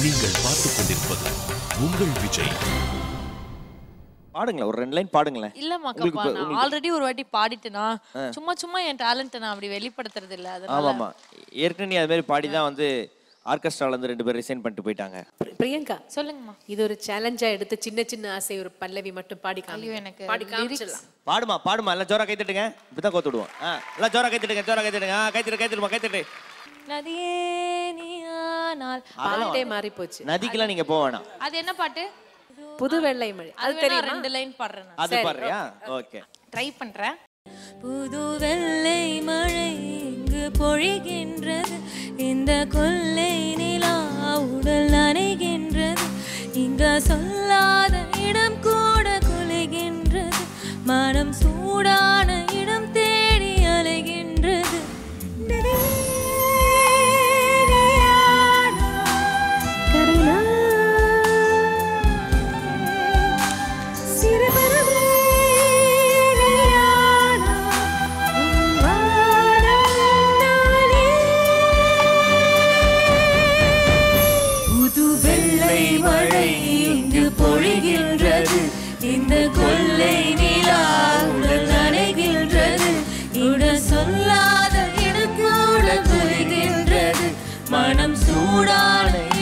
நீங்கள் பார்த்துக் கொண்டிருப்பது உங்கள் விஜய் பாடுங்களேன் ஒரு ரெண்டு லைன் பாடுங்களேன் இல்லம்மா உங்களுக்கு கப்பா இப்ப- நான் உங்களுக்கு- ஆல்ரெடி ஒரு வாட்டி பாடிட்டேனா சும்மா சும்மா என் டேலண்ட்டை நான் அப்படி வெளிப்படுத்துறது இல்ல அதனால ஆமாமா ஏற்கனவே நீ அது மாதிரி பாடி தான் வந்து ஆர்கெஸ்ட்ரால இருந்து ரெண்டு பேர் ரிசைன் பண்ணிட்டு போயிட்டாங்க பிரியங்கா சொல்லுங்கம்மா இது ஒரு சேலஞ்சா எடுத்து சின்ன சின்ன ஆசை ஒரு பல்லவி மட்டும் பாடி ஐயோ காமி எனக்கு பாடி lyrics- காமிச்சிடலாம் பாடுமா பாடுமா எல்லாம் ஜோரா கை தட்டுங்க இப்பதான் கோத்து விடுவோம் ஆ, எல்லாம் ஜோரா கை தட்டுங்க ஜோரா கை தட்டுங்க ஆ, கை தட்டு கை தட்டுமா கை தட்டு நதியே நீயானால் பாட்டே மாறி போச்சு நதிக்கெல்லாம் நீங்க போக வேணாம் அது என்ன பாட்டு புது வெள்ளை மழை அது அது வேணா தெரியுமா ரெண்டு லைன் பாடுறேன் நான் அது பாடுறியா ஓகே ட்ரை பண்றேன் புது வெள்ளை மழை இங்கு பொழிகின்றது இந்த கொள்ளை நிலா உடல் நனைகின்றது இங்க சொல்லாத இடம் கூட குலைகின்றது மனம் சூடான இடம் தேடி அலைகின்றது புது வெள்ளை மழை இங்கு பொழிகின்றது இந்த கொள்ளை நிலா உடல் நனைகின்றது இட சொல்லாத இடம் கூட குறைகின்றது மனம் சூடான